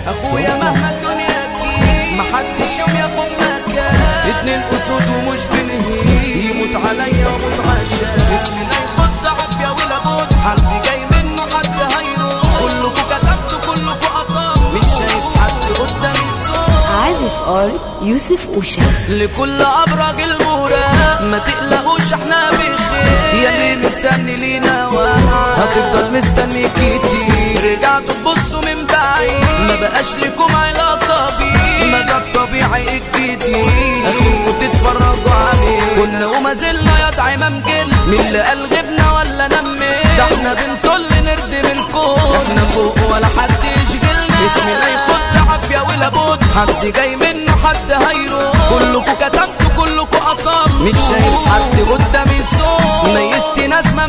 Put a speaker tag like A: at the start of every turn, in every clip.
A: اخويا مهما الدنيا تجيب محدش يوم ياخد مكان اتنين اسود ومش بنهي يموت عليا واموت عشان اسمي لا يخد عافيه ولا موت حد جاي منه حد هيروح كلكوا كتبتوا كلكوا قطام مش شايف حد قدامي صوت
B: عازف ار يوسف اوشا
A: لكل ابراج الموراق ما تقلقوش احنا بخير يا اللي مستني لينا واحد هتفضل مستني كتير رجعتوا تبصوا من بعيد ما بقاش لكم علاقه بيه ما ده الطبيعي الجديد اخوكوا تتفرجوا عليه كنا وما زلنا يا دعيمه مجل مين اللي قال غبنا ولا نمي ده احنا بنطل نردم الكون احنا فوق ولا حد يشغلنا اسمي لا يخد عافيه ولا بود حد جاي منه حد هيروح كلكوا كتبتوا كلكوا قطام مش شايف حد قدامي صوت ميزت ناس ما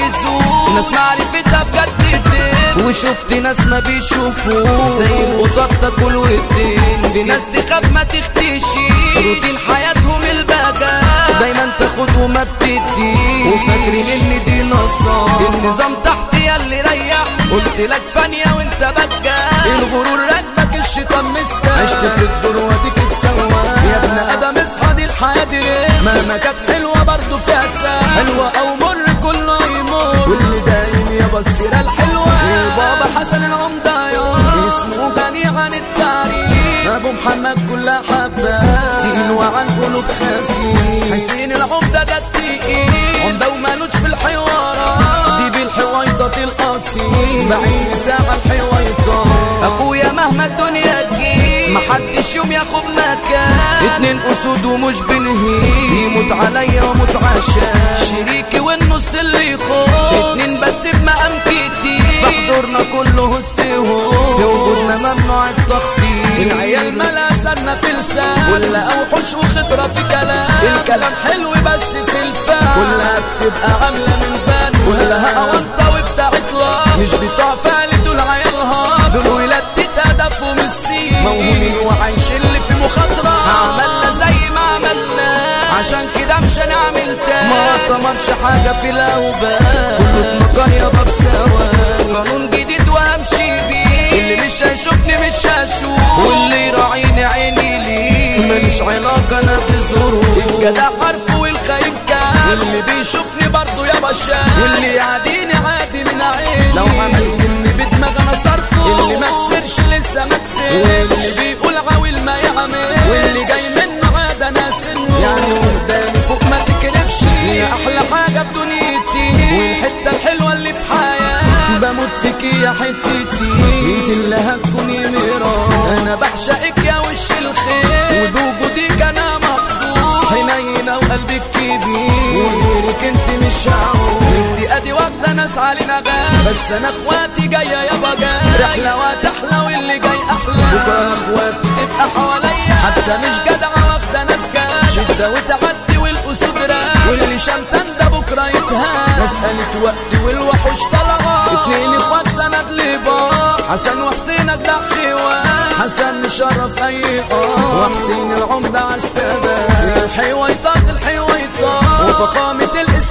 A: ميزوا ناس معرفتها بجد الدين وشفت ناس ما بيشوفوا زي القطط تاكل وتدين في ناس تخاف ما تختشي روتين حياتهم البجا دايما تاخد وما بتدي وفاكرين ان دي نصاب النظام تحت يا اللي ريح قلت لك فانية وانت بجا الغرور راكبك الشيطان مستر عشت في الدور واديك اتسوى يا ابن ادم اصحى دي الحياة دي ريح مهما كانت حلوة برضه فيها ساعة حلوة او مر كله يمر واللي دايم يا بصيرة الحلوة بابا حسن العمدة يا اسمه غني عن التعريف ابو محمد كلها حبة تقيل وعن قلوب خفيف حسين العمدة ده التقيل عمدة ومالوش في الحوارات دي بالحويطة القصير بعيد ساعة الحويطة اخويا مهما الدنيا تجيب محدش يوم ياخد مكان اتنين اسود ومش بنهي يموت عليا واموت عشان شريكي والنص اللي يخوض اتنين بس بمقام كتير فحضورنا كله السهول في وجودنا ممنوع التخطيط العيال ملا سنة في لسان ولا اوحش وخضرة في كلام الكلام حلو بس في الفهم كلها بتبقى عاملة من فن كلها اوانطة وبتاع اطلاق مش بتوع فعل دول عيالها دول ولاد تتهدفوا من السين موهومين وعايشين اللي في مخاطرة عملنا زي ما عملنا عشان كده مش هنعمل تاني ما طمرش حاجة في الاوبان كله مكان يابا بسوا قانون جديد وهمشي بيه اللي مش هيشوفني مش هشوف واللي يراعيني عيني ليه ماليش علاقة انا بظروف الجدع عارفه والخايب كان واللي بيشوفني برضه يا بشا واللي يعاديني عادي من عيني لو عمل جن بدماغ انا صرفه اللي ما خسرش لسه ما خسرش واللي بيقول عاول ما يعمل واللي جاي منه عادة انا سنه يعني قدامي فوق ما تكرفش هي احلى حاجة في دنيتي والحتة الحلوة اللي في حياتي بموت فيك يا حتتي انت اللي هتكوني مرار انا بعشقك يا وش الخير وبوجودك انا مبسوط حنينة وقلبك كبير وغيرك انت مش هعود انت ادي واخدة ناس علينا غاب بس انا اخواتي جاية يابا جاي رحلة وهتحلى واللي جاي احلى بكرة اخواتي تبقى حواليا حادثة مش جدعة واخدة ناس جاي شدة وتعدي والاسود راق واللي شمتان ده بكرة يتهان مسألة وقت والوحوش طلعوا اتنين اخوات سند لبعض حسن وحسين اجدع خيوان حسن مشرف اي اه وحسين العمدة عالسادة الحويطات الحويطات وفخامة الاسم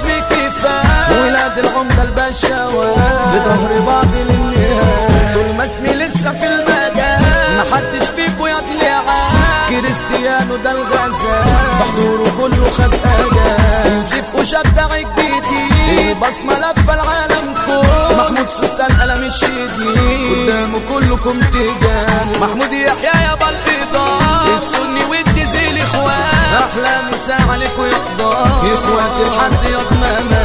A: كفاية ولاد العمدة البشوات في ظهر بعض للنهاية طول ما اسمي لسه في المجال محدش فيكو يطلع كريستيانو ده الغزال فحضوره كله خد اجال يوسف وشبع جديدي البصمة لفة العالم كله محمود سوستان قلم الشديد قدامه كلكم تجان محمود يحيى يابا الإيضاح السني والديزيل اخوان احلى مساء عليكم يقضى اخوات الحد يضمن